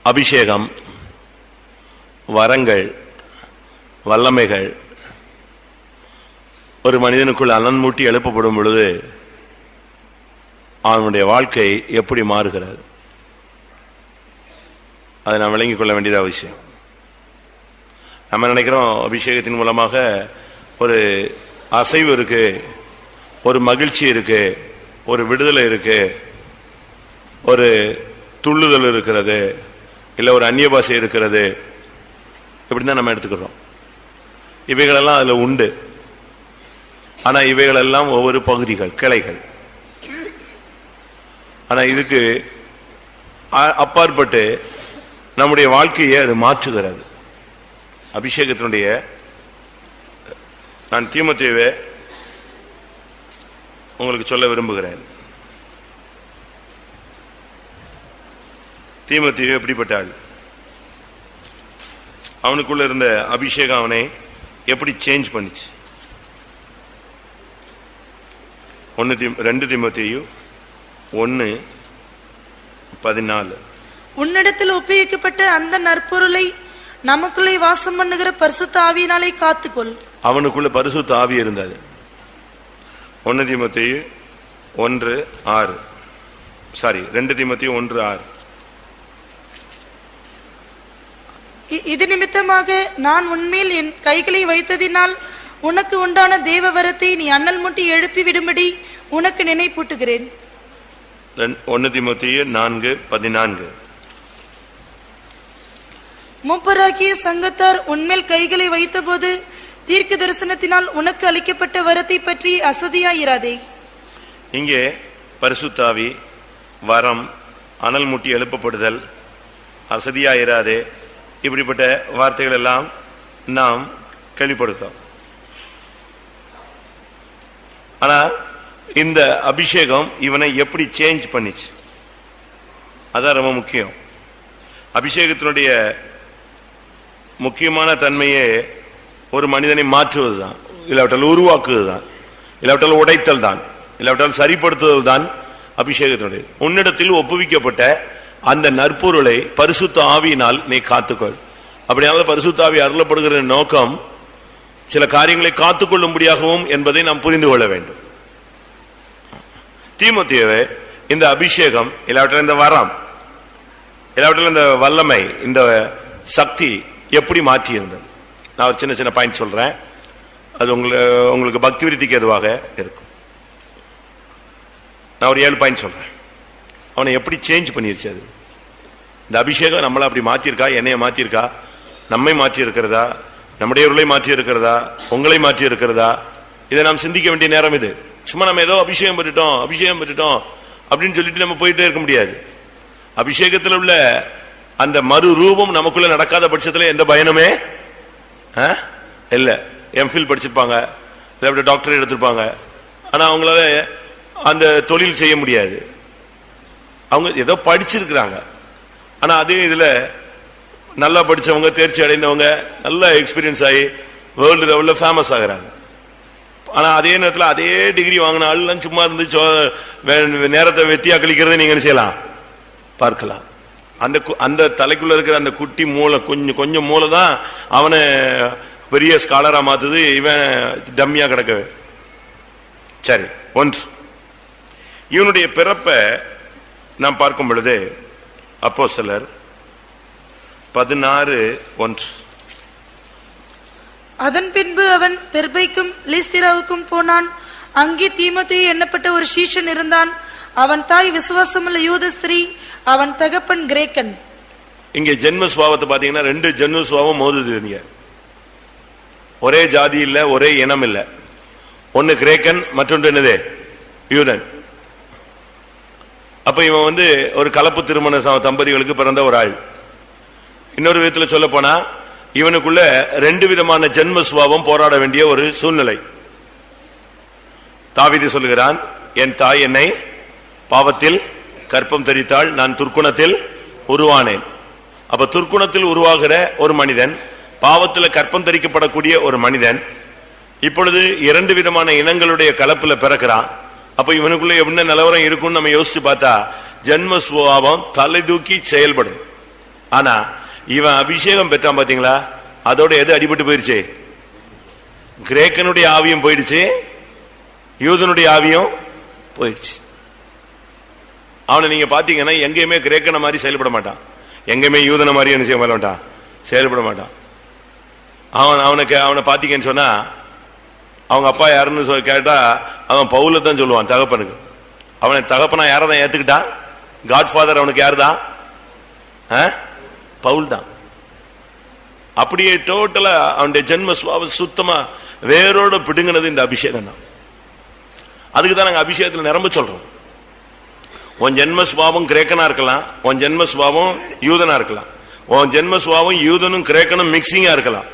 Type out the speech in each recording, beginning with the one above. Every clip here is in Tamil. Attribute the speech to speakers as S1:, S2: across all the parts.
S1: அபிஷேகம் வரங்கள் வல்லமைகள் ஒரு மனிதனுக்குள் அனன்மூட்டி எழுப்பப்படும் பொழுது அவனுடைய வாழ்க்கை எப்படி மாறுகிறது அதை நாம் விளங்கிக் கொள்ள வேண்டியது அவசியம் நம்ம நினைக்கிறோம் அபிஷேகத்தின் மூலமாக ஒரு அசைவு இருக்கு ஒரு மகிழ்ச்சி இருக்கு ஒரு விடுதலை இருக்கு ஒரு துள்ளுதல் இருக்கிறது இல்ல ஒரு அந்நிய பாஷை இருக்கிறது இப்படிதான் நம்ம எடுத்துக்கிறோம் இவைகளெல்லாம் அதுல உண்டு ஆனா இவைகளெல்லாம் ஒவ்வொரு பகுதிகள் கிளைகள் ஆனா இதுக்கு அ- அப்பாற்பட்டு நம்முடைய வாழ்க்கையை அது மாற்றுகிறது அபிஷேகத்தினுடைய நான் தீமத்தேவை உங்களுக்கு சொல்ல விரும்புகிறேன் தீமத்தேவை எப்படிப்பட்ட ஆள் அவனுக்குள்ள இருந்த அபிஷேகம் அவனை எப்படி சேஞ்ச் பண்ணுச்சு ஒன்னு தீ ரெண்டு தீமத்தேயு ஒன்னு பதினாலு
S2: உன்னிடத்தில் ஒப்புவிக்கப்பட்ட அந்த நற்பொருளை நமக்குள்ளே வாசம் பண்ணுகிற பரிசுத்த ஆவியினாலே காத்துக்கொள்
S1: அவனுக்குள்ள பரிசுத்த ஆவி இருந்தது ஒன்னு தீமத்தேயு ஒன்று ஆறு சாரி ரெண்டு தீமத்தேயு ஒன்று ஆறு
S2: இ- இது நிமித்தமாக நான் உன்மேல் என் கைகளை வைத்ததினால் உனக்கு உண்டான தேவ வரத்தை நீ அண்ணல் முட்டி எழுப்பி விடும்படி உனக்கு நினைப்பூட்டுகிறேன்
S1: ரெண்- ஒன்னு தீமத்தேயு நான்கு பதினான்கு
S2: மூப்பராகிய சங்கத்தார் உன்மேல் கைகளை வைத்தபோது தீர்க்க தரிசனத்தினால் உனக்கு அளிக்கப்பட்ட வரத்தை பற்றி அசதியாயிராதே
S1: இங்கே பரிசுத்தாவி வரம் அனல் முட்டி எழுப்பப்படுதல் அசதியாயிராதே இப்படிப்பட்ட வார்த்தைகள் எல்லாம் நாம் கேள்விப்படுகிறோம் ஆனா இந்த அபிஷேகம் இவனை எப்படி சேஞ்ச் பண்ணிச்சு அதான் ரொம்ப முக்கியம் அபிஷேகத்தினுடைய முக்கியமான தன்மையே ஒரு மனிதனை மாற்றுவதுதான் இல்லாவிட்டால் உருவாக்குவதுதான் இல்லாவிட்டால் உடைத்தல் தான் இல்லாவிட்டால் சரிப்படுத்துதல் தான் அபிஷேகத்தினுடைய உன்னிடத்தில் ஒப்புவிக்கப்பட்ட அந்த நற்பொருளை பரிசுத்த ஆவியினால் நீ காத்துக்கொள் அப்படியானால் பரிசுத்த ஆவி அருளப்படுகிற நோக்கம் சில காரியங்களை காத்துக்கொள்ளும்படியாகவும் என்பதை நாம் புரிந்து கொள்ள வேண்டும் தீமோத்தேயுவே இந்த அபிஷேகம் இல்லாவிட்டால் இந்த வரம் இல்லாவிட்டால் இந்த வல்லமை இந்த சக்தி எப்படி மாற்றி இருந்தது நான் ஒரு சின்ன சின்ன பாயிண்ட் சொல்றேன் அது உங்களுக்கு உங்களுக்கு பக்தி விருத்திக்கு எதுவாக இருக்கும் நான் ஒரு ஏழு பாயிண்ட் சொல்றேன் அவனை எப்படி சேஞ்ச் பண்ணிருச்சு அது இந்த அபிஷேகம் நம்மளை அப்படி மாத்திருக்கா என்னைய மாத்திருக்கா நம்மை மாற்றி இருக்கிறதா நம்முடையவர்களை மாற்றி இருக்கிறதா உங்களை மாற்றி இருக்கிறதா இதை நாம் சிந்திக்க வேண்டிய நேரம் இது சும்மா நம்ம ஏதோ அபிஷேகம் பெற்றுட்டோம் அபிஷேகம் பெற்றுட்டோம் அப்படின்னு சொல்லிட்டு நம்ம போயிட்டே இருக்க முடியாது அபிஷேகத்தில் உள்ள அந்த மறு ரூபம் நமக்குள்ள நடக்காத பட்சத்துல எந்த பயனுமே ஆ? இல்ல எம்ஃபில் படிச்சிருப்பாங்க இல்லாவிட்ட டாக்டர் எடுத்திருப்பாங்க ஆனா அவங்களால அந்த தொழில் செய்ய முடியாது அவங்க ஏதோ படிச்சிருக்கிறாங்க ஆனா அதே இதுல நல்லா படிச்சவங்க தேர்ச்சி அடைந்தவங்க நல்ல எக்ஸ்பீரியன்ஸ் ஆகி வேர்ல்டு லெவல்ல ஃபேமஸ் ஆகுறாங்க ஆனா அதே நேரத்துல அதே டிகிரி வாங்கின ஆள்லாம் சும்மா இருந்து சோ- வே- நேரத்தை வெத்தியா கழிக்கிறதை நீங்க என்ன செய்யலாம் பார்க்கலாம் அந்த கு- அந்த தலைக்குள்ள இருக்கிற அந்த குட்டி மூளை கொஞ்சம் கொஞ்சம் மூளை தான் அவனை பெரிய ஸ்காலரா மாத்துது இவன் டம்மியா கிடக்க சரி ஒன்று இவனுடைய பிறப்பை நாம் பார்க்கும் பொழுது அப்போ சிலர் பதினாறு ஒன்று
S2: அதன் பின்பு அவன் தெர்பைக்கும் லீஸ்திராவுக்கும் போனான் அங்கே தீமோத்தேயு எண்ணப்பட்ட ஒரு சீஷன் இருந்தான் அவன் தாய் விசுவாசமுள்ள யூத ஸ்திரீ அவன் தகப்பன் கிரேக்கன்
S1: இங்க ஜென்ம சுவாவத்தை பாத்தீங்கன்னா ரெண்டு ஜென்ம சுவாவம் மோதுது நீங்க ஒரே ஜாதி இல்ல ஒரே இனம் இல்ல ஒன்னு கிரேக்கன் மற்றொன்று என்னது யூதன் அப்ப இவன் வந்து ஒரு கலப்பு திருமண ச- தம்பதிகளுக்கு பிறந்த ஒரு ஆள் இன்னொரு விதத்துல சொல்ல போனா இவனுக்குள்ள ரெண்டு விதமான ஜென்ம சுவாவம் போராட வேண்டிய ஒரு சூழ்நிலை தாவீது சொல்லுகிறான் என் தாய் என்னை பாவத்தில் கற்பம் தரித்தாள் நான் துர்க்குணத்தில் உருவானேன் அப்ப துர்க்குணத்தில் உருவாகிற ஒரு மனிதன் பாவத்தில் கற்பம் தரிக்கப்படக்கூடிய ஒரு மனிதன் இப்பொழுது இரண்டு விதமான இனங்களுடைய கலப்புல பிறக்கிறான் அப்ப இவனுக்குள்ள என்ன நிலவரம் இருக்கும்னு நம்ம யோசிச்சு பார்த்தா ஜென்ம சுபாவம் தலை தூக்கி செயல்படும் ஆனா இவன் அபிஷேகம் பெற்றான் பாத்தீங்களா அதோட எது அடிபட்டு போயிருச்சு கிரேக்கனுடைய ஆவியும் போயிடுச்சு யூதனுடைய ஆவியும் போயிடுச்சு அவனை நீங்க பாத்தீங்கன்னா எங்கேயுமே கிரேக்கன மாதிரி செயல்பட மாட்டான் எங்கேயுமே யூதன மாதிரி என்ன செய்ய மாட்டான் செயல்பட மாட்டான் அவன் அவனுக்கு அவனை பாத்தீங்கன்னு சொன்னா அவங்க அப்பா யாருன்னு சொல்லி கேட்டா அவன் பவுல தான் சொல்லுவான் தகப்பனுக்கு அவனை தகப்பனா யாரை தான் ஏத்துக்கிட்டான் காட்ஃபாதர் அவனுக்கு யாருதான் ஆ? பவுல் தான் அப்படியே டோட்டலா அவனுடைய ஜென்ம சுவாபம் சுத்தமா வேரோட பிடுங்கினது இந்த அபிஷேகம் தான் அதுக்கு தான் நாங்க அபிஷேகத்துல நிரம்ப சொல்றோம் உன் ஜென்ம சுவாபம் கிரேக்கனா இருக்கலாம் உன் ஜென்ம சுவாபம் யூதனா இருக்கலாம் உன் ஜென்ம சுவாபம் யூதனும் கிரேக்கனும் மிக்சிங்கா இருக்கலாம்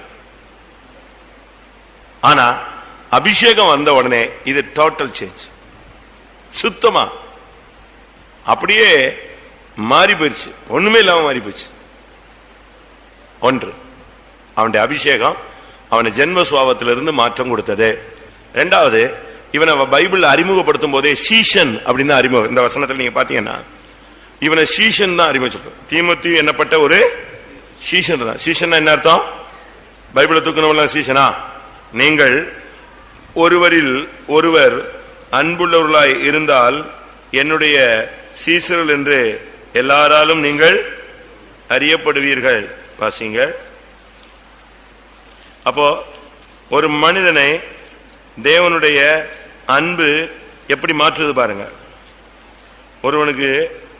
S1: ஆனா அபிஷேகம் வந்த உடனே இது டோட்டல் சேஞ்ச் சுத்தமா அப்படியே மாறி போயிடுச்சு ஒண்ணுமே இல்லாம மாறி போயிடுச்சு ஒன்று அவனுடைய அபிஷேகம் அவனை ஜென்ம சுவாபத்திலிருந்து மாற்றம் கொடுத்தது ரெண்டாவது இவனை பைபிள் அறிமுகப்படுத்தும் போதே சீஷன் அப்படின்னு தான் அறிமுகம் இந்த வசனத்தில் நீங்க பாத்தீங்கன்னா இவனை சீஷன் தான் அறிமுகம் தீமத்தி என்னப்பட்ட ஒரு சீஷன் தான் சீஷன் என்ன அர்த்தம் பைபிளை தூக்கணும்ல சீஷனா நீங்கள் ஒருவரில் ஒருவர் அன்புள்ளவர்களாய் இருந்தால் என்னுடைய சீசர்கள் என்று எல்லாராலும் நீங்கள் அறியப்படுவீர்கள் வாசிங்கள் அப்போ ஒரு மனிதனை தேவனுடைய அன்பு எப்படி மாற்றுது பாருங்க ஒருவனுக்கு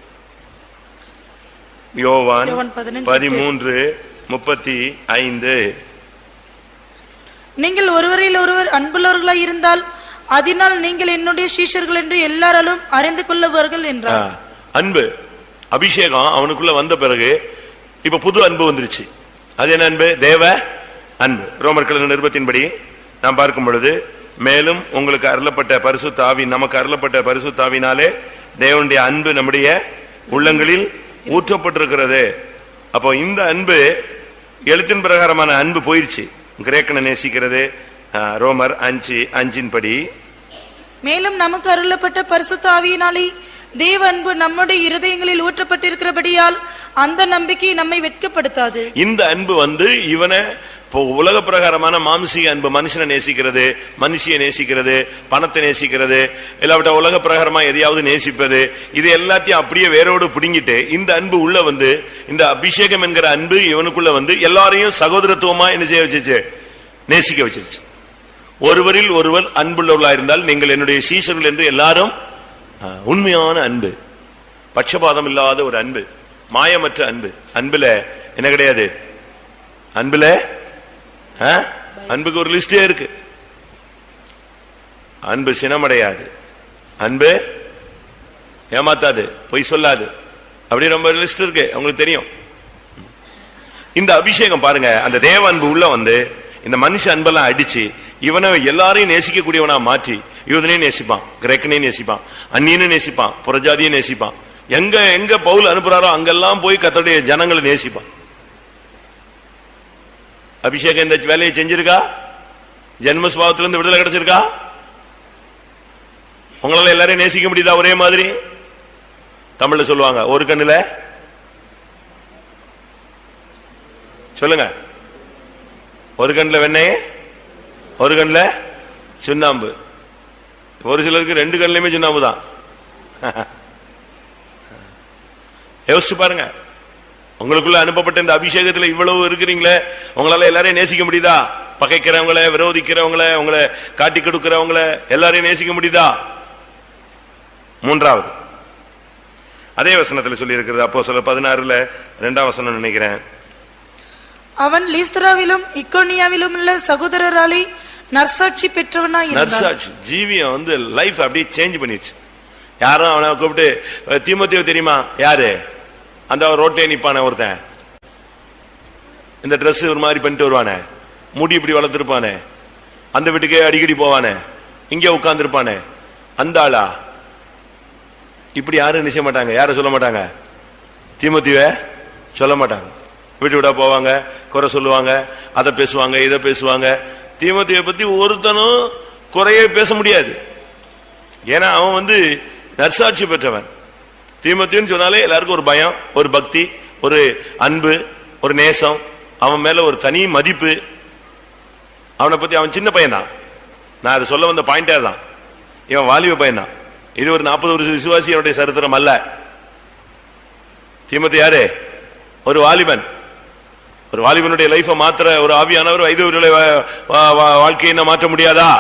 S1: யோவான்
S2: யோவான் பதினஞ்சு
S1: பதிமூன்று முப்பத்தி ஐந்து
S2: நீங்கள் ஒருவரில் ஒருவர் அன்புள்ளவர்களாய் இருந்தால் அதனால் நீங்கள் என்னுடைய சீஷர்கள் என்று எல்லாராலும் அறிந்து கொள்ளுவார்கள்
S1: ஆ,
S2: என்றார்
S1: அன்பு அபிஷேகம் அவனுக்குள்ள வந்த பிறகு இப்ப புது அன்பு வந்துருச்சு அது என்ன அன்பு தேவ அன்பு ரோமர்கள் நிருபத்தின்படி நாம் பார்க்கும் பொழுது மேலும் உங்களுக்கு அருளப்பட்ட பரிசு தாவி நமக்கு அருளப்பட்ட பரிசு தாவினாலே தேவனுடைய அன்பு நம்முடைய உள்ளங்களில் ஊற்றப்பட்டிருக்கிறது அப்போ இந்த அன்பு எழுத்தின் பிரகாரமான அன்பு போயிருச்சு கிரேக்கனை நேசிக்கிறது ஆ, ரோமர் அஞ்சு அஞ்சின் படி
S2: மேலும் நமக்கு அருளப்பட்ட பரிசுத்த ஆவியினாலே தேவ அன்பு நம்முடைய இருதயங்களில் ஊற்றப்பட்டிருக்கிறபடியால் அந்த நம்பிக்கை நம்மை வெட்கப்படுத்தாது
S1: இந்த அன்பு வந்து இவனை இப்போ உலக பிரகாரமான மாம்சீக அன்பு மனுஷனை நேசிக்கிறது மனுஷியை நேசிக்கிறது பணத்தை நேசிக்கிறது இல்லாவிட்ட உலக பிரகாரமா எதையாவது நேசிப்பது இது எல்லாத்தையும் அப்படியே வேரோடு பிடுங்கிட்டு இந்த அன்பு உள்ள வந்து இந்த அபிஷேகம் என்கிற அன்பு இவனுக்குள்ள வந்து எல்லாரையும் சகோதரத்துவமா என்ன செய்ய வச்சிருச்சு நேசிக்க வச்சிருச்சு ஒருவரில் ஒருவர் அன்புள்ளவர்களா இருந்தால் நீங்கள் என்னுடைய சீசர்கள் என்று எல்லாரும் ஆ, உண்மையான அன்பு பட்சபாதம் இல்லாத ஒரு அன்பு மாயமற்ற அன்பு அன்புல என்ன கிடையாது அன்புல ஆ? அன்புக்கு ஒரு லிஸ்டே இருக்கு அன்பு சினமடையாது அன்பு ஏமாத்தாது பொய் சொல்லாது அப்படி ரொம்ப லிஸ்ட் இருக்கு உங்களுக்கு தெரியும் இந்த அபிஷேகம் பாருங்க அந்த தேவ அன்பு உள்ள வந்து இந்த மனுஷ அன்பெல்லாம் அடிச்சு இவனை எல்லாரையும் நேசிக்கக்கூடியவனா மாற்றி யூதனையும் நேசிப்பான் கிரேக்கனையும் நேசிப்பான் அந்நியனும் நேசிப்பான் புறஜாதியும் நேசிப்பான் எங்க எங்க பவுல் அனுப்புறாரோ அங்கெல்லாம் போய் கத்தருடைய ஜனங்களை நேசிப்பான் அபிஷேகம் இந்த வேலையை செஞ்சிருக்கா ஜென்மஸ்பாவத்திலிருந்து விடுதலை கிடைச்சிருக்கா உங்களால எல்லாரையும் நேசிக்க முடியுதா ஒரே மாதிரி தமிழ்ல சொல்லுவாங்க ஒரு கண்ணுல சொல்லுங்க ஒரு கண்ணுல வெண்ணெய் ஒரு கண்ணுல சுண்ணாம்பு ஒரு சிலருக்கு ரெண்டு கண்ணுலயுமே சுண்ணாம்பு தான் யோசிச்சு பாருங்க உங்களுக்குள்ள அனுப்பப்பட்ட இந்த அபிஷேகத்துல இவ்வளவு இருக்கிறீங்களே உங்களால எல்லாரையும் நேசிக்க முடியுதா பகைக்கிறவங்கள விரோதிக்கிறவங்கள உங்களை காட்டி கொடுக்கிறவங்கள எல்லாரையும் நேசிக்க முடியுதா மூன்றாவது அதே வசனத்துல சொல்லி இருக்கிறது அப்போ சொல்ல பதினாறுல ரெண்டாம் வசனம் நினைக்கிறேன்
S2: அவன் லீஸ்தராவிலும் இக்கோனியாவிலும் உள்ள சகோதரராலே நற்சாட்சி பெற்றவனாய் இருந்தான்
S1: நர்சாட்சி ஜீவியம் வந்து லைஃப் அப்படியே சேஞ்ச் பண்ணிடுச்சு யாரும் அவனை கூப்பிட்டு தீமோத்தேவ தெரியுமா யாரு அந்த ரோட்டே நிப்பானே ஒருத்தன் இந்த Dress ஒரு மாதிரி பண்ணிட்டு வருவானே முடி இப்படி வளர்த்திருப்பானே அந்த வீட்டுக்கே அடிக்கடி போவானே இங்கே உட்கார்ந்திருப்பானே அந்த ஆளா இப்படி யாரும் நிச்சய மாட்டாங்க யாரும் சொல்ல மாட்டாங்க தீமோத்தேவ சொல்ல மாட்டாங்க வீட்டு விட போவாங்க குறை சொல்லுவாங்க அதை பேசுவாங்க இதை பேசுவாங்க தீமோத்தேவை பத்தி ஒருத்தனும் குறையே பேச முடியாது ஏன்னா அவன் வந்து நற்சாட்சி பெற்றவன் தீமத்தின்னு சொன்னாலே எல்லாருக்கும் ஒரு பயம் ஒரு பக்தி ஒரு அன்பு ஒரு நேசம் அவன் மேல ஒரு தனி மதிப்பு அவனை பத்தி அவன் சின்ன பையன்தான் நான் அதை சொல்ல வந்த பாயிண்டே தான் இவன் வாலிப பையன்தான் இது ஒரு நாற்பது வருஷ விசுவாசியனுடைய சரித்திரம் அல்ல தீமத்து யாரு ஒரு வாலிபன் ஒரு வாலிபனுடைய லைஃபை மாத்திர ஒரு ஆவியானவர் வைதவருடைய வா- வா- வா- வாழ்க்கையை என்ன மாற்ற முடியாதா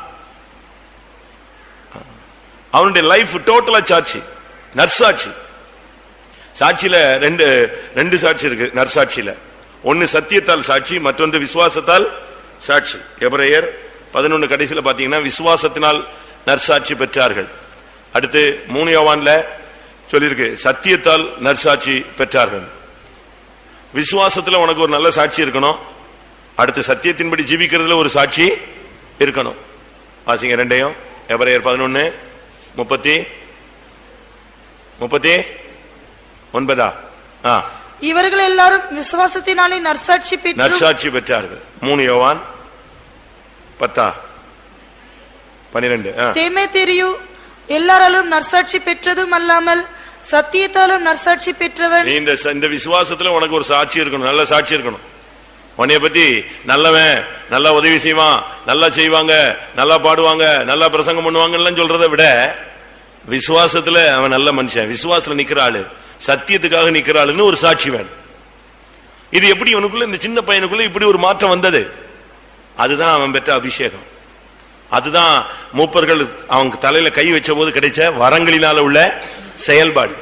S1: அவனுடைய லைஃப் டோட்டலா சாட்சி நற்சாட்சி சாட்சியில ரெண்டு ரெண்டு சாட்சி இருக்கு நற்சாட்சியில ஒன்னு சத்தியத்தால் சாட்சி மற்றொன்று விசுவாசத்தால் சாட்சி எபிரேயர் பதினொன்னு கடைசியில பாத்தீங்கன்னா விசுவாசத்தினால் நற்சாட்சி பெற்றார்கள் அடுத்து மூணு யோவான்ல சொல்லியிருக்கு சத்தியத்தால் நற்சாட்சி பெற்றார்கள் விசுவாசத்துல உனக்கு ஒரு நல்ல சாட்சி இருக்கணும் அடுத்து சத்தியத்தின்படி ஜீவிக்கிறதுல ஒரு சாட்சி இருக்கணும் வாசிங்க ரெண்டையும் எபிரேயர் பதினொன்னு முப்பத்தி முப்பத்தி ஒன்பதா ஆ
S2: இவர்கள் எல்லாரும் விசுவாசத்தினாலே நற்சாட்சி பெற்று
S1: நற்சாட்சி பெற்றார்கள் மூணு யோவான் பத்தா பனிரெண்டு ஆ.
S2: தேமே தெரியும் எல்லாராலும் நற்சாட்சி பெற்றதும் அல்லாமல் சத்தியத்தாலும் நற்சாட்சி பெற்றவன்
S1: நீ இந்த ச- இந்த விசுவாசத்துல உனக்கு ஒரு சாட்சி இருக்கணும் நல்ல சாட்சி இருக்கணும் உன்னைய பத்தி நல்லவன் நல்லா உதவி செய்வான் நல்லா செய்வாங்க நல்லா பாடுவாங்க நல்லா பிரசங்கம் பண்ணுவாங்கன்னு சொல்றதை விட விசுவாசத்துல அவன் நல்ல மனுஷன் விசுவாசத்துல நிக்கிற ஆளு சத்தியத்துக்காக நிக்கிற ஆளுன்னு ஒரு சாட்சி வேணும் இது எப்படி இவனுக்குள்ள இந்த சின்ன பையனுக்குள்ள இப்படி ஒரு மாற்றம் வந்தது அதுதான் அவன் பெற்ற அபிஷேகம் அதுதான் மூப்பர்கள் அவங்க தலையில கை வச்ச போது கிடைச்ச வரங்களினால உள்ள செயல்பாடு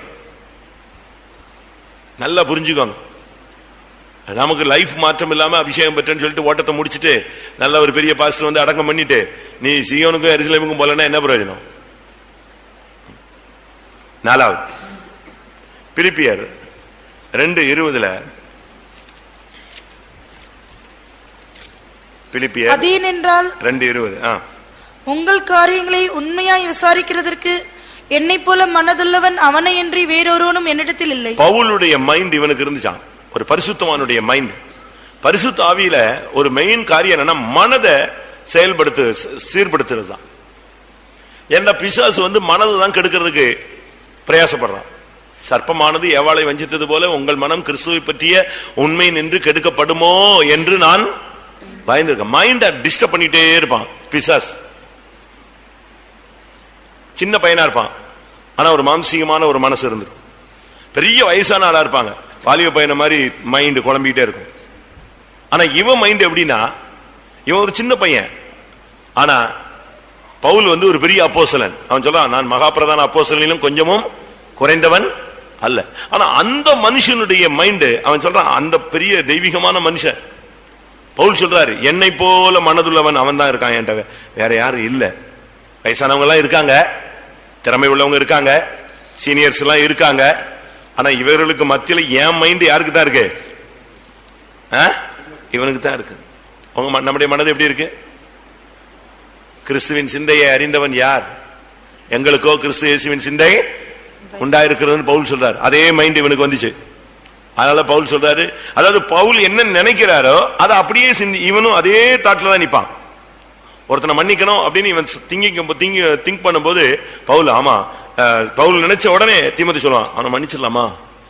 S1: நல்லா புரிஞ்சுக்கோங்க நமக்கு லைஃப் மாற்றம் இல்லாம அபிஷேகம் பெற்றேன்னு சொல்லிட்டு ஓட்டத்தை முடிச்சிட்டு நல்ல ஒரு பெரிய பாஸ்டர் வந்து அடக்கம் பண்ணிட்டு நீ சியோனுக்கும் எரிசலேமுக்கும் போலன்னா என்ன பிரயோஜனம் நாலாவது பிலிப்பியர் ரெண்டு இருபதுல பிலிப்பியர்
S2: அதேன் என்றால்
S1: ரெண்டு இருபது ஆ
S2: உங்கள் காரியங்களை உண்மையாய் விசாரிக்கிறதற்கு என்னைப் போல மனதுள்ளவன் அவனை என்று வேறொருவனும் என்னிடத்தில் இல்லை
S1: பவுலுடைய மைண்ட் இவனுக்கு இருந்துச்சான் ஒரு பரிசுத்தவானுடைய மைண்ட் பரிசுத்த ஆவியில ஒரு மெயின் காரியம் என்னன்னா மனதை செயல்படுத்து ச- சீர்படுத்துறது தான் ஏன்னா பிசாசு வந்து மனதை தான் கெடுக்கிறதுக்கு பிரயாசப்படுறான் சர்ப்பமானது எவாளை வஞ்சித்தது போல உங்கள் மனம் கிறிஸ்துவை பற்றிய உண்மை நின்று கெடுக்கப்படுமோ என்று நான் பயந்திருக்கேன் மைண்ட டிஸ்டர்ப் பண்ணிட்டே இருப்பான் பிசாஸ் சின்ன பையனா இருப்பான் ஆனா ஒரு மாம்சீகமான ஒரு மனசு இருந்திருக்கும் பெரிய வயசான ஆளா இருப்பாங்க வாலிப பையனை மாதிரி மைண்ட் குழம்பிக்கிட்டே இருக்கும் ஆனா இவன் மைண்ட் எப்படின்னா இவன் ஒரு சின்ன பையன் ஆனா பவுல் வந்து ஒரு பெரிய அப்போஸ்தலன் அவன் சொல்றான் நான் மகாபிரதான அப்போஸ்தலனிலும் கொஞ்சமும் குறைந்தவன் அல்ல ஆனா அந்த மனுஷனுடைய மைண்ட் அவன் சொல்றான் அந்த பெரிய தெய்வீகமான மனுஷன் பவுல் சொல்றாரு என்னை போல மனதுள்ளவன் அவன் தான் இருக்கான் என்கிட்ட வேற யாரும் இல்ல வயசானவங்க எல்லாம் இருக்காங்க திறமை உள்ளவங்க இருக்காங்க சீனியர்ஸ் எல்லாம் இருக்காங்க ஆனா இவர்களுக்கு மத்தியில என் மைண்ட் யாருக்கு தான் இருக்கு ஆ? இவனுக்கு தான் இருக்கு உங்க ம- நம்முடைய மனது எப்படி இருக்கு கிறிஸ்துவின் சிந்தையை அறிந்தவன் யார் எங்களுக்கோ கிறிஸ்து இயேசுவின் சிந்தை உண்டாயிருக்கிறதுன்னு பவுல் சொல்றாரு அதே மைண்ட் இவனுக்கு வந்துச்சு அதனால பவுல் சொல்றாரு அதாவது பவுல் என்ன நினைக்கிறாரோ அதை அப்படியே சிந்தி இவனும் அதே தாட்ல தான் நிப்பான் ஒருத்தனை மன்னிக்கணும் அப்படின்னு இவன் திங்கிங் திங்க திங்க் பண்ணும்போது பவுல் ஆமா அஹ், பவுல் நினைச்ச உடனே தீமதி சொல்லுவான் அவனை மன்னிச்சிடலாமா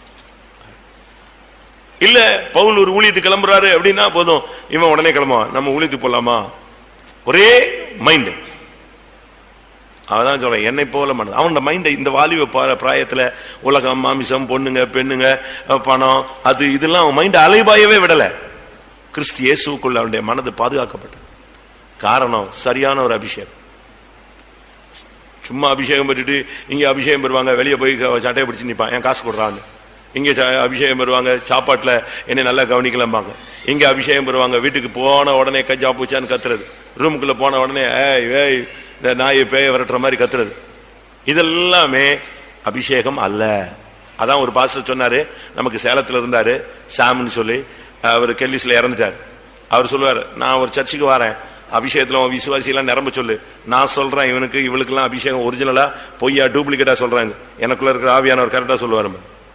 S1: இல்ல பவுல் ஒரு ஊழியத்துக்கு கிளம்புறாரு அப்படின்னா போதும் இவன் உடனே கிளம்புவான் நம்ம ஊழியத்துக்கு போலாமா ஒரே மைண்ட் அவதான் சொல்றேன் என்னை போல மனது அவனோட மைண்ட் இந்த வாலிப பா- பிராயத்துல உலகம் மாமிசம் பொண்ணுங்க பெண்ணுங்க அஹ், பணம் அது இதெல்லாம் அவன் மைண்ட் அலைபாயவே விடல கிறிஸ்து இயேசுக்குள்ள அவனுடைய மனது பாதுகாக்கப்பட்டது காரணம் சரியான ஒரு அபிஷேகம் சும்மா அபிஷேகம் பெற்றுட்டு இங்க அபிஷேகம் பெறுவாங்க வெளியே போய் க- சட்டையை பிடிச்சு நிப்பான் என் காசு கொடுறான்னு இங்க ச- அபிஷேகம் பெறுவாங்க சாப்பாட்டுல என்னை நல்லா கவனிக்கலாம்பாங்க இங்க அபிஷேகம் பெறுவாங்க வீட்டுக்கு போன உடனே கஜா பூச்சான்னு கத்துறது ரூமுக்குள்ள போன உடனே ஏய் ஏய் இந்த நாய் பேய விரட்டுற மாதிரி கத்துறது இதெல்லாமே அபிஷேகம் அல்ல அதான் ஒரு பாஸ்டர் சொன்னாரு நமக்கு சேலத்துல இருந்தாரு சாம்னு சொல்லி அவர் கெல்லிஸ்ல இறந்துட்டார் அவர் சொல்லுவார் நான் ஒரு சர்ச்சுக்கு வரேன் அபிஷேகத்துல உன் விசுவாசி எல்லாம் நிரம்ப சொல்லு நான் சொல்றேன் இவனுக்கு இவளுக்கெல்லாம் அபிஷேகம் ஒரிஜினலா பொய்யா டூப்ளிகேட்டா சொல்றேன் எனக்குள்ள இருக்கிற ஆவியானவர் கரெக்டா சொல்லுவாரு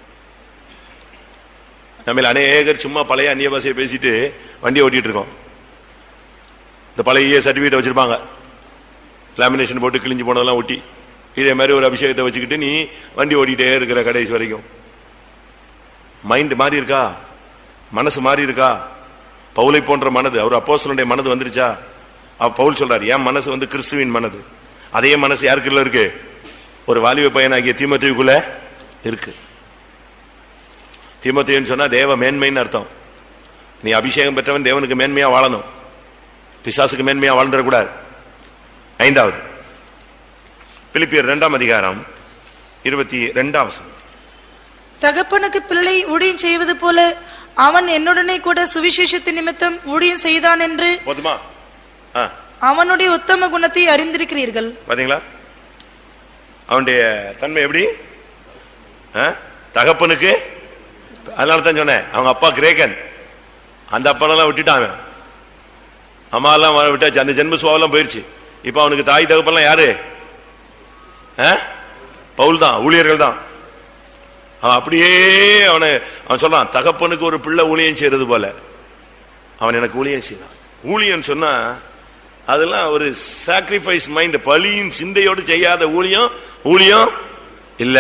S1: நம்ம அநேகர் சும்மா பழைய அந்நிய பாஷையை பேசிட்டு வண்டியை ஓட்டிட்டு இருக்கோம் இந்த பழைய சர்டிபிகேட் வச்சிருப்பாங்க லேமினேஷன் போட்டு கிழிஞ்சு போனதெல்லாம் ஒட்டி இதே மாதிரி ஒரு அபிஷேகத்தை வச்சுக்கிட்டு நீ வண்டி ஓட்டிட்டே இருக்கிற கடைசி வரைக்கும் மைண்ட் மாறி இருக்கா மனசு மாறி இருக்கா பவுலை போன்ற மனது அவர் அப்போஸ்தலனுடைய மனது வந்துருச்சா அவ பவுல் சொல்றாரு என் மனசு வந்து கிறிஸ்துவின் மனது அதே மனசு யாருக்குள்ள இருக்கு ஒரு வாலிப பையனாகிய தீமோத்தேயுக்குள்ள இருக்கு தீமோத்தேயுன்னு சொன்னா தேவ மேன்மைன்னு அர்த்தம் நீ அபிஷேகம் பெற்றவன் தேவனுக்கு மேன்மையா வாழணும் பிசாசுக்கு மேன்மையா வாழ்ந்துடக்கூடாது ஐந்தாவது பிலிப்பியர் இரண்டாம் அதிகாரம் இருபத்தி ரெண்டாம் வசனம்
S2: தகப்பனுக்கு பிள்ளை ஊழியம் செய்வது போல அவன் என்னுடனே கூட சுவிசேஷத்தின் நிமித்தம் ஊழியம் செய்தான் என்று
S1: போதுமா ஆ,
S2: அவனுடைய உத்தம குணத்தை அறிந்திருக்கிறீர்கள்
S1: பாத்தீங்களா அவனுடைய தன்மை எப்படி ஆ? தகப்பனுக்கு அதனால தான் சொன்னேன் அவங்க அப்பா கிரேக்கன் அந்த அப்பனெல்லாம் விட்டுட்டான் அவன் அம்மா எல்லாம் அவனை விட்டாச்சு அந்த ஜென்ம சுவாவெல்லாம் போயிருச்சு இப்ப அவனுக்கு தாய் தகப்பெல்லாம் யாரு ஆ? பவுல் தான் ஊழியர்கள் தான் அவன் அப்படியே அவனை அவன் சொல்றான் தகப்பனுக்கு ஒரு பிள்ளை ஊழியம் செய்யறது போல அவன் எனக்கு ஊழியம் செய்தான் ஊழியம் சொன்னா அதெல்லாம் ஒரு சாக்ரிஃபைஸ் மைண்ட் பலியின் சிந்தையோடு செய்யாத ஊழியம் ஊழியம் இல்ல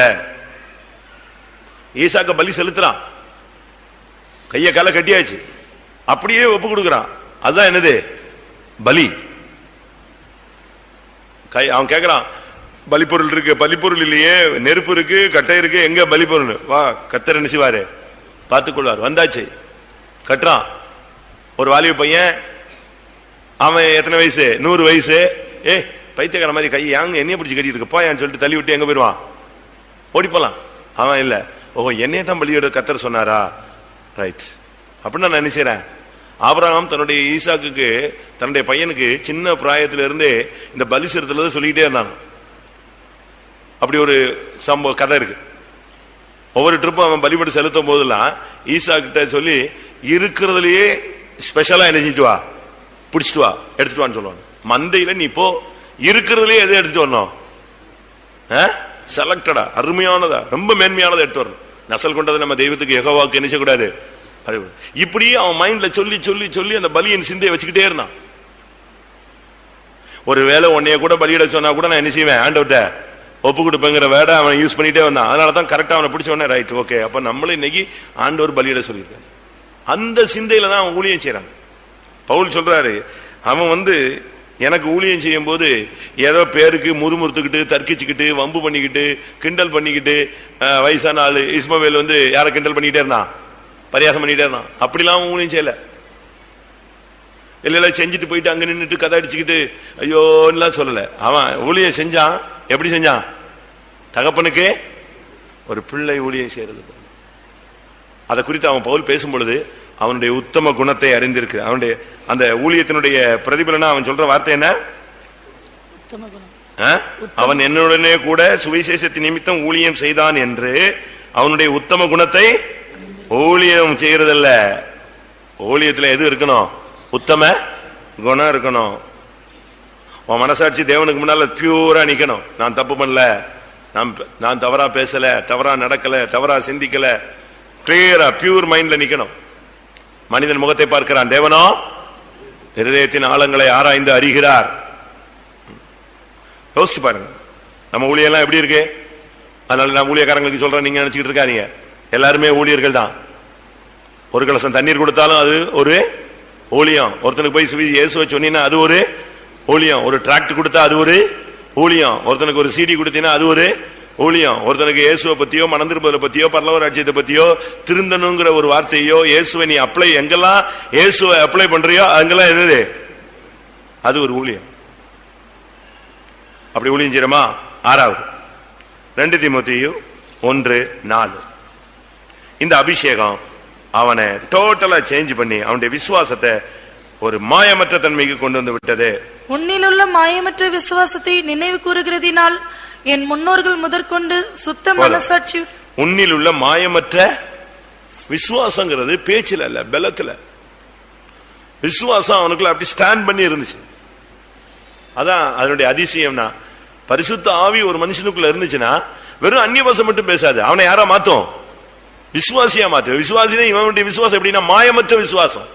S1: ஈசாக்க பலி செலுத்துறான் கைய கால கட்டியாச்சு அப்படியே ஒப்பு கொடுக்கறான் அதுதான் என்னது பலி கை அவன் கேக்குறான் பலிப்பொருள் இருக்கு பலிப்பொருள் இல்லையே நெருப்பு இருக்கு கட்டை இருக்கு எங்க பலிப்பொருள் வா கத்தர் என்ன செய்வாரு பார்த்துக்கொள்வார் வந்தாச்சு கட்டுறான் ஒரு வாலிப பையன் அவன் எத்தனை வயசு நூறு வயசு ஏ பைத்தியக்கார மாதிரி கை யாங்க என்னைய பிடிச்சி கட்டிட்டு இருக்க போயான்னு சொல்லிட்டு தள்ளி விட்டு எங்க போயிருவான் ஓடி போலாம் அவன் இல்ல ஓஹோ என்னைய தான் பலியோட கத்தர் சொன்னாரா ரைட் அப்படின்னு நான் நினைச்சேன் ஆபிரகாம் தன்னுடைய ஈசாக்குக்கு தன்னுடைய பையனுக்கு சின்ன பிராயத்துல இருந்தே இந்த பலி செலுத்துறத சொல்லிக்கிட்டே இருந்தாங்க அப்படி ஒரு சம்பவ கதை இருக்கு ஒவ்வொரு ட்ரிப்பும் அவன் பலிபடி செலுத்தும் போதெல்லாம் ஈசா கிட்ட சொல்லி இருக்கிறதுலயே ஸ்பெஷலா என்ன செஞ்சுட்டு வா பிடிச்சிட்டு வா எடுத்துட்டு வான்னு சொல்லுவாங்க மந்தையில நீ போ இருக்கிறதுலயே எதை எடுத்துட்டு வரணும் செலக்டடா அருமையானதா ரொம்ப மேன்மையானதை எடுத்து வரணும் நசல் கொண்டது நம்ம தெய்வத்துக்கு எகவாக்கு என்ன செய்யக்கூடாது அறிவு. இப்படி அவன் மைண்ட்ல சொல்லி சொல்லி சொல்லி அந்த பலியின் சிந்தையை வச்சுக்கிட்டே இருந்தான் ஒருவேளை உன்னைய கூட பலியிட சொன்னா கூட நான் என்ன செய்வேன் ஆண்டவர்கிட்ட ஒப்பு கொடுப்பேங்கிற வேட அவன் யூஸ் பண்ணிட்டே வந்தான் அதனால தான் கரெக்டா அவனை பிடிச்ச உடனே ரைட் ஓகே அப்ப நம்மளும் இன்னைக்கு ஆண்டவர் பலியிட சொல்லியிருக்காரு அந்த சிந்தையில தான் அவன் ஊழியம் செய்யறான் பவுல் சொல்றாரு அவன் வந்து எனக்கு ஊழியம் செய்யும் போது ஏதோ பேருக்கு முறுமுறுத்துக்கிட்டு தர்க்கிச்சுக்கிட்டு வம்பு பண்ணிக்கிட்டு கிண்டல் பண்ணிக்கிட்டு அஹ், வயசான ஆளு இஸ்மவேல் வந்து யாரை கிண்டல் பண்ணிக்கிட்டே இருந்தான் பரியாசம் பண்ணிட்டே இருந்தான் அப்படிலாம் அவன் ஊழியம் செய்யல இல்ல இல்ல செஞ்சுட்டு போயிட்டு அங்க நின்னுட்டு கதை அடிச்சுக்கிட்டு ஐயோன்னுலாம் சொல்லல அவன் ஊழியம் செஞ்சான் எப்படி செஞ்சான் தகப்பனுக்கு ஒரு பிள்ளை ஊழியம் செய்யறது போல. அதை குறித்து அவன் பவுல் பேசும் பொழுது அவனுடைய உத்தம குணத்தை அறிந்திருக்கு அவனுடைய அந்த ஊழியத்தினுடைய பிரதிபலனா அவன் சொல்ற வார்த்தை என்ன
S2: உத்தம குணம்
S1: ஆ? அவன் என்னுடனே கூட சுவிசேஷத்தின் நிமித்தம் ஊழியம் செய்தான் என்று அவனுடைய உத்தம குணத்தை ஊழியம் செய்யறதல்ல ஊழியத்துல எது இருக்கணும் உத்தம குணம் இருக்கணும் உன் மனசாட்சி தேவனுக்கு முன்னால பியூரா நிக்கணும் நான் தப்பு பண்ணல நான் நான் தவறா பேசல தவறா நடக்கல தவறா சிந்திக்கல கிளியரா பியூர் மைண்ட்ல நிக்கணும் மனிதன் முகத்தை பார்க்கிறான் தேவனோ இருதயத்தின் ஆழங்களை ஆராய்ந்து அறிகிறார் யோசிச்சு பாருங்க நம்ம ஊழியெல்லாம் எப்படி இருக்கு அதனால நான் ஊழியக்காரங்களுக்கு சொல்றேன் நீங்க நினைச்சுக்கிட்டு இருக்காதீங்க எல்லாருமே ஊழியர்கள் தான் ஒரு கலசம் தண்ணீர் கொடுத்தாலும் அது ஒரு ஊழியம் ஒருத்தனுக்கு போய் சுவி இயேசுவை சொன்னீங்கன்னா அது ஒரு ஊழியம் ஒரு டிராக்ட் கொடுத்தா அது ஒரு ஊழியம் ஒருத்தனுக்கு ஒரு சிடி கொடுத்தீங்கன்னா அது ஒரு ஊழியம் ஒருத்தனுக்கு இயேசுவை பத்தியோ மணந்திருப்பதை பத்தியோ பரலவ ராஜ்யத்தை பத்தியோ திருந்தணுங்கிற ஒரு வார்த்தையோ இயேசுவை நீ அப்ளை எங்கெல்லாம் இயேசுவை அப்ளை பண்றியோ அங்கெல்லாம் என்னது அது ஒரு ஊழியம் அப்படி ஊழியம் செய்யறோமா ஆறாவது ரெண்டு தீமோத்தேயு ஒன்று நாலு இந்த அபிஷேகம் அவனை டோட்டலா சேஞ்ச் பண்ணி அவனுடைய விசுவாசத்தை ஒரு மாயமற்ற தன்மைக்கு கொண்டு வந்து விட்டது
S2: உன்னிலுள்ள மாயமற்ற விசுவாசத்தை நினைவு கூறுகிறதினால் என் முன்னோர்கள் முதற்கொண்டு சுத்த
S1: போதும்.
S2: மனசாட்சி
S1: உன்னில் உள்ள மாயமற்ற விசுவாசங்கிறது பேச்சுல இல்ல பலத்துல விசுவாசம் அவனுக்குள்ள அப்படி ஸ்டாண்ட் பண்ணி இருந்துச்சு அதான் அதனுடைய அதிசயம்னா பரிசுத்த ஆவி ஒரு மனுஷனுக்குள்ள இருந்துச்சுன்னா வெறும் அந்நிய பாஷை மட்டும் பேசாது அவனை யாரா மாத்தும் விசுவாசியா மாத்து விசுவாசினா இவனுடைய விசுவாசம் எப்படின்னா மாயமற்ற விசுவாசம்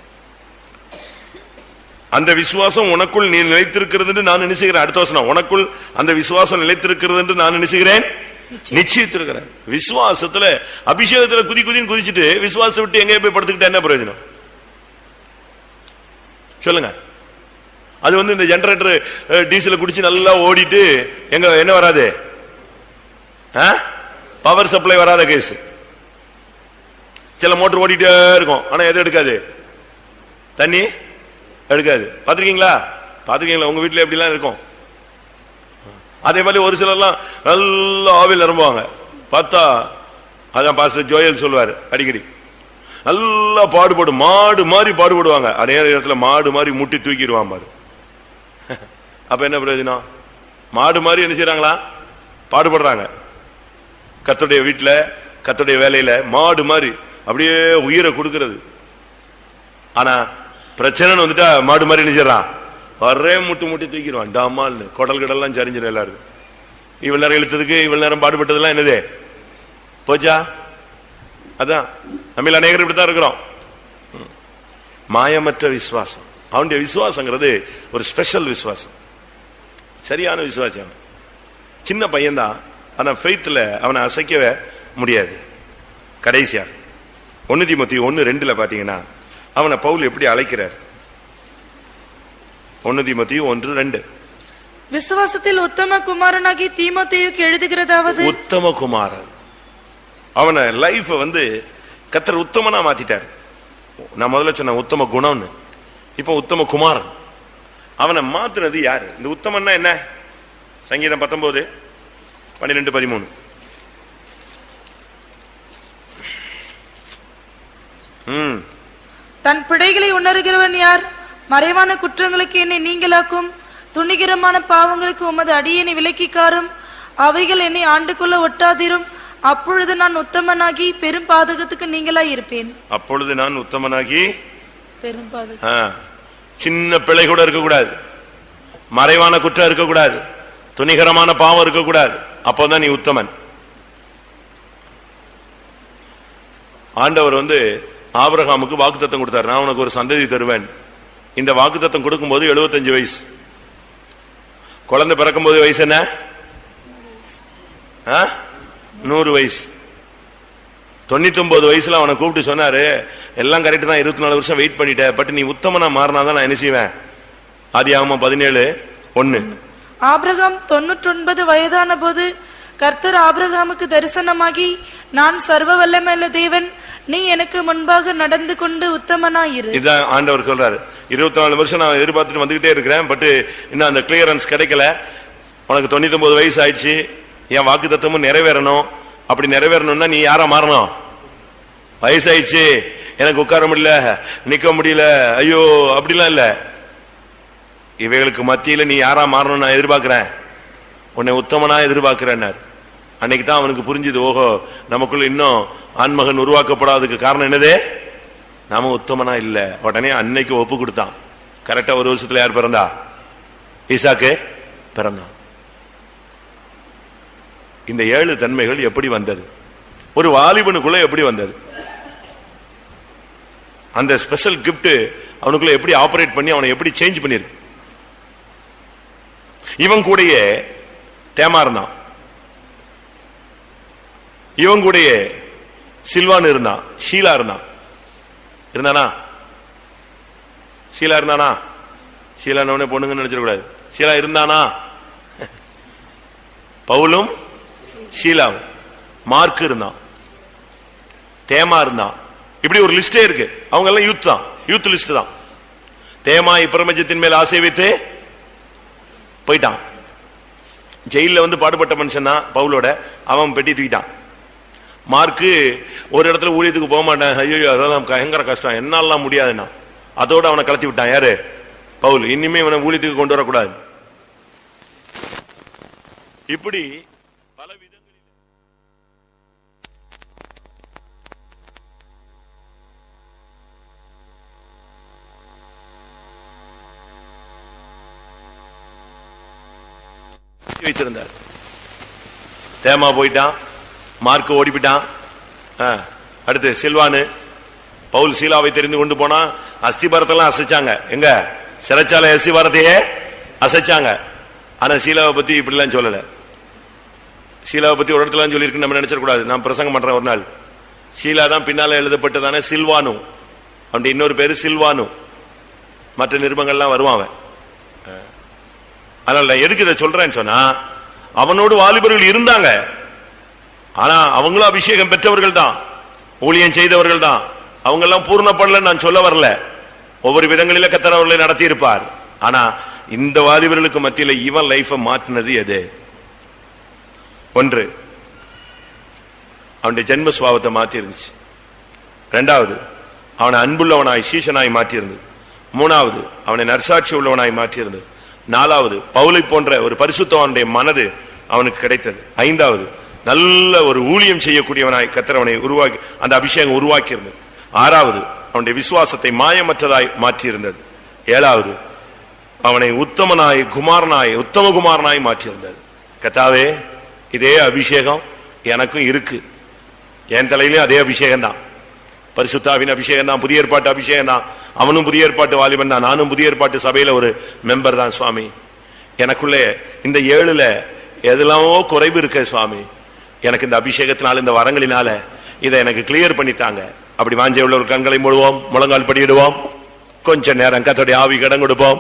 S1: அந்த விசுவாசம் உனக்குள் நீ நிலைத்திருக்கிறது என்று நான் நினைச்சுகிறேன் அடுத்த வசனம் உனக்குள் அந்த விசுவாசம் நிலைத்திருக்கிறது என்று நான் நினைச்சுகிறேன் நிச்சயித்திருக்கிறேன் விசுவாசத்துல அபிஷேகத்துல குதி குதின்னு குதிச்சுட்டு விசுவாசத்தை விட்டு எங்க போய் படுத்துக்கிட்டா என்ன பிரயோஜனம் சொல்லுங்க அது வந்து இந்த ஜெனரேட்டர் டீசல் குடிச்சு நல்லா ஓடிட்டு எங்க என்ன வராது பவர் சப்ளை வராத கேஸ் சில மோட்டர் ஓடிட்டே இருக்கும் ஆனா எது எடுக்காது தண்ணி எடுக்காது பாத்திருக்கீங்களா பாத்திருக்கீங்களா உங்க வீட்டுல எப்படிலாம் இருக்கும் அதே மாதிரி ஒரு சிலர்லாம் நல்லா ஆவில் நிரம்புவாங்க பார்த்தா அதான் பாஸ்டர் ஜோயல் சொல்லுவாரு அடிக்கடி நல்லா பாடுபடும் மாடு மாதிரி பாடுபடுவாங்க அதே இடத்துல மாடு மாதிரி முட்டி தூக்கிடுவான் பாரு அப்ப என்ன பிரயோஜனம் மாடு மாதிரி என்ன செய்யறாங்களா பாடுபடுறாங்க கத்துடைய வீட்டுல கத்துடைய வேலையில மாடு மாதிரி அப்படியே உயிரை கொடுக்கிறது ஆனா பிரச்சனைன்னு வந்துட்டா மாடு மாதிரி என்ன செய்யறான் ஒரே முட்டு முட்டி தூக்கிடுவான் டாமால்னு குடல் கடல்லாம் சரிஞ்சிடும் எல்லாரும் இவ்வளவு நேரம் இழுத்ததுக்கு இவ்வளவு நேரம் பாடுபட்டதெல்லாம் என்னது போச்சா அதான் நம்ம அநேகர் இப்படித்தான் இருக்கிறோம் ம். மாயமற்ற விசுவாசம் அவனுடைய விசுவாசங்கிறது ஒரு ஸ்பெஷல் விசுவாசம் சரியான விசுவாசம் சின்ன பையன்தான் ஆனா ஃபெய்த்ல அவனை அசைக்கவே முடியாது கடைசியா ஒன்னு திமுத்தி ஒன்னு ரெண்டுல பாத்தீங்கன்னா அவனை பவுல் எப்படி அழைக்கிறார் ஒன்னு திமுத்தி ஒன்று ரெண்டு
S2: விசுவாசத்தில் உத்தம குமாரனாகி தீமோத்தேயுக்கு எழுதுகிறதாவது
S1: உத்தம குமாரன் அவனை லைஃப் வந்து கத்தர் உத்தமனா மாத்திட்டார் நான் முதல்ல சொன்ன உத்தம குணம்னு இப்ப உத்தம குமாரன் அவனை மாத்துனது யாரு இந்த உத்தமன்னா என்ன சங்கீதம் பத்தொன்பது பன்னிரெண்டு பதிமூணு ம்
S2: தன் பிழைகளை உணர்கிறவன் யார் மறைவான குற்றங்களுக்கு என்னை நீங்களாக்கும் துணிகரமான பாவங்களுக்கு உமது அடியேனை விலக்கிக்காரும் அவைகள் என்னை ஆண்டுகொள்ள ஒட்டாதிரும் அப்பொழுது நான் உத்தமனாகி பெரும் பாதகத்துக்கு நீங்களாய் இருப்பேன்
S1: அப்பொழுது நான் உத்தமனாகி
S2: பெரும் பாதகம்
S1: ஆ, சின்ன பிழை கூட இருக்கக்கூடாது மறைவான குற்றம் இருக்கக்கூடாது துணிகரமான பாவம் இருக்கக்கூடாது அப்போதான் நீ உத்தமன் ஆண்டவர் வந்து ஆபிரகாமுக்கு வாக்குத்தத்தம் கொடுத்தார் நான் உனக்கு ஒரு சந்ததி தருவேன் இந்த வாக்குத்தத்தம் கொடுக்கும்போது 75 வயசு குழந்தை பிறக்கும்போது வயசு என்ன ஆ? நூறு வயசு தொண்ணூத்தி ஒன்பது வயசுல அவனை கூப்பிட்டு சொன்னாரு எல்லாம் கரெக்ட் தான் இருபத்தி நாலு வருஷம் வெயிட் பண்ணிட்ட பட் நீ உத்தமனா மாறினாதான் நான் என்ன செய்வேன் ஆதி ஆகமம் பதினேழு ஒன்னு
S2: ஆபிரகாம் தொன்னூற்றொன்பது வயதான போது கர்த்தர் ஆபிரகாமுக்கு தரிசனமாகி நான் சர்வ வல்லமையுள்ள தேவன் நீ எனக்கு முன்பாக நடந்து கொண்டு உத்தமனாயிரு
S1: இதான் ஆண்டவர் சொல்றாரு இருபத்தி நாலு வருஷம் நான் எதிர்பார்த்துட்டு வந்துகிட்டே இருக்கிறேன் பட் இன்னும் அந்த கிளியரன்ஸ் கிடைக்கல உனக்கு தொண்ணூத்தி ஒன்பது வயசு ஆயிடுச்சு என் வாக்கு தத்துவமும் நிறைவேறணும் அப்படி நிறைவேறணும்னா நீ யாரா மாறணும் வயசாயிடுச்சு எனக்கு உட்கார முடியல நிக்க முடியல ஐயோ அப்படிலாம் இல்ல இவைகளுக்கு மத்தியில நீ யாரா மாறணும் நான் எதிர்பார்க்கிறேன் உன்னை உத்தமனா எதிர்பார்க்கிறேன் அன்னைக்கு தான் அவனுக்கு புரிஞ்சுது ஓஹோ நமக்குள்ள இன்னும் ஆண்மகன் உருவாக்கப்படாததுக்கு காரணம் என்னது நாம உத்தமனா இல்ல உடனே அன்னைக்கு ஒப்பு கொடுத்தான் கரெக்டா ஒரு வருஷத்துல யார் பிறந்தா ஈசாக்கு பிறந்தான் இந்த ஏழு தன்மைகள் எப்படி வந்தது ஒரு வாலிபனுக்குள்ள எப்படி வந்தது அந்த ஸ்பெஷல் கிஃப்ட் அவனுக்குள்ள எப்படி ஆபரேட் பண்ணி அவனை எப்படி சேஞ்ச் பண்ணிருக்கு இவன் கூடயே தேமா இருந்தான் இவன் கூடயே சில்வான் இருந்தான் ஷீலா இருந்தான் இருந்தானா ஷீலா இருந்தானா ஷீலா உடனே பொண்ணுங்கன்னு நினைச்சிடக்கூடாது ஷீலா இருந்தானா பவுலும் ஷீலாவும் மார்க் இருந்தான் தேமா இருந்தான் இப்படி ஒரு லிஸ்டே இருக்கு அவங்க எல்லாம் யூத் தான் யூத் லிஸ்ட் தான் தேமா இப்பிரபஞ்சத்தின் மேல் ஆசை வைத்து போயிட்டான் ஜெயில வந்து பாடுபட்ட மனுஷன் தான் பவுலோட அவன் பெட்டி தூக்கிட்டான் மார்க்கு ஒரு இடத்துல ஊழியத்துக்கு போக மாட்டேன் ஐயோ அதெல்லாம் பயங்கர கஷ்டம் என்னாலாம் முடியாதுன்னா அதோட அவனை கலத்தி விட்டான் யாரு பவுல் இனிமே இவனை ஊழியத்துக்கு கொண்டு வரக்கூடாது இப்படி பல விதங்களில் வைத்திருந்தார் தேமா போயிட்டான் மார்க் ஓடிப்பிட்டான் ஆ, அடுத்து சில்வானு பவுல் சீலாவை தெரிந்து கொண்டு போனா அஸ்திபாரத்தெல்லாம் அசைச்சாங்க எங்க சிறைச்சாலை அஸ்திபாரத்தையே அசைச்சாங்க ஆனா சீலாவை பத்தி இப்படிலாம் சொல்லல ஷீலாவை பத்தி ஒரு இடத்துல சொல்லியிருக்கு நம்ம நினைச்சிடக்கூடாது நான் பிரசங்கம் பண்றேன் ஒரு நாள் ஷீலா தான் பின்னால எழுதப்பட்டதான சில்வானு அவன் இன்னொரு பேரு சில்வானு மற்ற நிருபங்கள்லாம் வருவான் அவன் அஹ். அதனால நான் எதுக்கு இதை சொல்றேன்னு சொன்னா அவனோடு வாலிபர்கள் இருந்தாங்க ஆனா அவங்களும் அபிஷேகம் பெற்றவர்கள் தான் ஊழியம் செய்தவர்கள் தான் அவங்க எல்லாம் பூர்ணப்படல நான் சொல்ல வரல ஒவ்வொரு விதங்களில கத்தர் அவர்களை நடத்தி இருப்பார் ஆனா இந்த வாலிபர்களுக்கு மத்தியில இவன் லைஃப மாற்றினது எது ஒன்று அவனுடைய ஜென்ம சுவாவத்தை மாத்தி இருந்துச்சு ரெண்டாவது அவனை அன்புள்ளவனாய் சீசனாய் மாற்றியிருந்தது மூணாவது அவனை நர்சாட்சி உள்ளவனாய் மாற்றியிருந்தது நாலாவது பவுலை போன்ற ஒரு பரிசுத்தவனுடைய மனது அவனுக்கு கிடைத்தது ஐந்தாவது நல்ல ஒரு ஊழியம் செய்யக்கூடியவனாய் கத்திரவனை உருவாக்கி அந்த அபிஷேகம் உருவாக்கி இருந்தது ஆறாவது அவனுடைய விசுவாசத்தை மாயமற்றதாய் மாற்றியிருந்தது ஏழாவது அவனை உத்தமனாய் குமாரனாய் உத்தம குமாரனாய் மாற்றியிருந்தது கத்தாவே இதே அபிஷேகம் எனக்கும் இருக்கு என் தலையிலும் அதே அபிஷேகம் தான் பரிசுத்தாவின் அபிஷேகம் தான் புதிய ஏற்பாட்டு அபிஷேகம் தான் அவனும் புதிய ஏற்பாட்டு வாலிபன் தான் நானும் புதிய ஏற்பாட்டு சபையில ஒரு மெம்பர் தான் சுவாமி எனக்குள்ளே இந்த ஏழுல எதெல்லாமோ குறைவு இருக்க சுவாமி எனக்கு இந்த அபிஷேகத்தினால இந்த வரங்களினால இதை எனக்கு கிளியர் பண்ணித்தாங்க அப்படி வாஞ்சை உள்ள ஒரு கண்களை மூடுவோம் முழங்கால் படியிடுவோம் கொஞ்ச நேரம் கத்தோடைய ஆவி கடன் கொடுப்போம்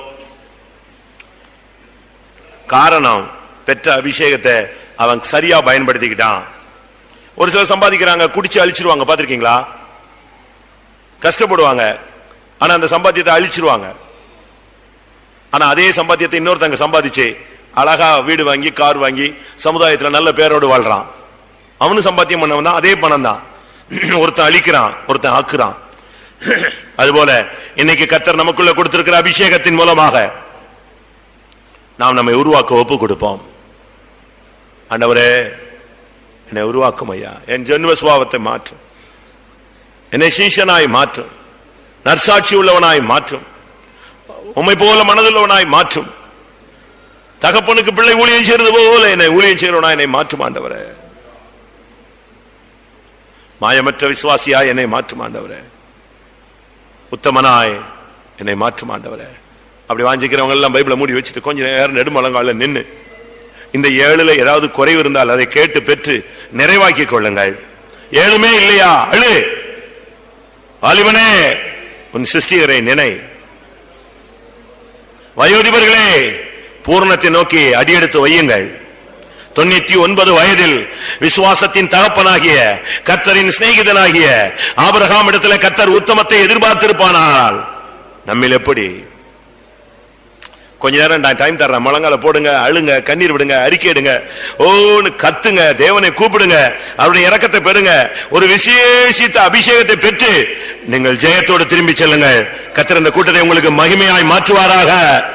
S1: காரணம் பெற்ற அபிஷேகத்தை அவன் சரியா பயன்படுத்திக்கிட்டான் ஒரு சிலர் சம்பாதிக்கிறாங்க குடிச்சு அழிச்சிருவாங்க பாத்திருக்கீங்களா கஷ்டப்படுவாங்க ஆனா அந்த சம்பாத்தியத்தை அழிச்சிருவாங்க ஆனா அதே சம்பாத்தியத்தை இன்னொருத்தங்க சம்பாதிச்சு அழகா வீடு வாங்கி கார் வாங்கி சமுதாயத்துல நல்ல பேரோடு வாழ்றான் அவனும் சம்பாத்தியம் பண்ணவன் தான் அதே பணம் தான் ஒருத்தன் அழிக்கிறான் ஒருத்தன் ஆக்குறான் அதுபோல இன்னைக்கு கத்தர் நமக்குள்ள கொடுத்திருக்கிற அபிஷேகத்தின் மூலமாக நாம் நம்மை உருவாக்க ஒப்பு கொடுப்போம் ஆண்டவரே என்னை உருவாக்கும் ஐயா என் ஜென்ம சுவாவத்தை மாற்றும் என்னை சீஷனாய் மாற்றும் நற்சாட்சி உள்ளவனாய் மாற்றும் உம்மை போல மனதுள்ளவனாய் மாற்றும் தகப்பனுக்கு பிள்ளை ஊழியம் செய்யறது போல என்னை ஊழியம் செய்கிறவனாய் என்னை மாற்றும் ஆண்டவரே மாயமற்ற விசுவாசியாய் என்னை மாற்றும் ஆண்டவரே உத்தமனாய் என்னை மாற்றும் ஆண்டவரே அப்படி வாஞ்சிக்கிறவங்க எல்லாம் பைபிளை மூடி வச்சுட்டு கொஞ்ச நேரம் நெடுமலங்கால நின்னு இந்த ஏழுல ஏதாவது குறைவு இருந்தால் அதை கேட்டு பெற்று நிறைவாக்கிக் கொள்ளுங்கள் ஏழுமே இல்லையா அழு வாலிபனே உன் சிருஷ்டிகரை நினை வயோதிபர்களே பூர்ணத்தை நோக்கி அடியெடுத்து வையுங்கள் தொண்ணூத்தி ஒன்பது வயதில் விசுவாசத்தின் தகப்பனாகிய கத்தரின் சிநேகிதனாகிய ஆபிரகாம் இடத்துல கத்தர் உத்தமத்தை எதிர்பார்த்திருப்பானால் நம்மில் எப்படி கொஞ்ச நேரம் நான் டைம் தர்றேன் முழங்கால போடுங்க அழுங்க கண்ணீர் விடுங்க அறிக்கை எடுங்க ஓன்னு கத்துங்க தேவனை கூப்பிடுங்க அவருடைய இரக்கத்தை பெறுங்க ஒரு விசேஷித்த அபிஷேகத்தை பெற்று நீங்கள் ஜெயத்தோடு திரும்பி செல்லுங்கள் கத்தர் இந்த கூட்டத்தை உங்களுக்கு மகிமையாய் மாற்றுவாராக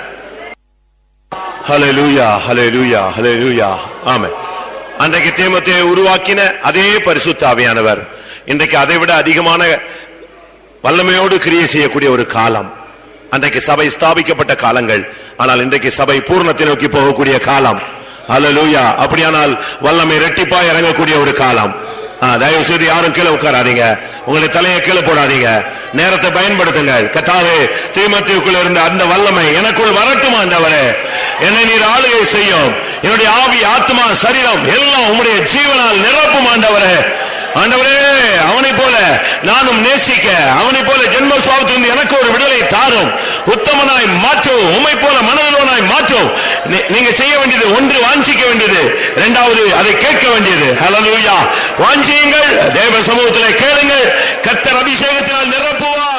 S1: ஹalleluya ஹalleluya ஹalleluya ஆமென் அன்றைக்கு தேமத்தை உருவாக்கின அதே பரிசுத்த ஆவியானவர் இன்றைக்கு அதை விட அதிகமான வல்லமையோடு கிரியை செய்யக்கூடிய ஒரு காலம் அன்றைக்கு சபை ஸ்தாபிக்கப்பட்ட காலங்கள் ஆனால் இன்றைக்கு சபை பூர்ணத்தை நோக்கி போகக்கூடிய காலம் அல்லலூயா அப்படியானால் வல்லமை ரெட்டிப்பா இறங்கக்கூடிய ஒரு காலம் ஆ, தயவு செய்து யாரும் கீழே உட்காராதீங்க உங்களுடைய தலையை கீழே போடாதீங்க நேரத்தை பயன்படுத்துங்கள் கத்தாவே தீமத்திற்குள் இருந்த அந்த வல்லமை எனக்குள் வரட்டும் ஆண்டவரே என்னை நீர் ஆளுகை செய்யும் என்னுடைய ஆவி ஆத்மா சரீரம் எல்லாம் உம்முடைய ஜீவனால் நிரப்பும் ஆண்டவரே ஆண்டவரே அவனை போல நானும் நேசிக்க அவனை போல ஜென்ம சுவாபத்திலிருந்து எனக்கு ஒரு விடுதலை தாரும் உத்தமனாய் மாற்றும் உம்மை போல மனதுள்ளவனாய் மாற்றும் நீ- நீங்க செய்ய வேண்டியது ஒன்று வாஞ்சிக்க வேண்டியது இரண்டாவது அதை கேட்க வேண்டியது ஹalleluya வாஞ்சியுங்கள் தேவ சமூகத்திலே கேளுங்கள் கத்தர் அபிஷேகத்தினால் நிரப்புவார்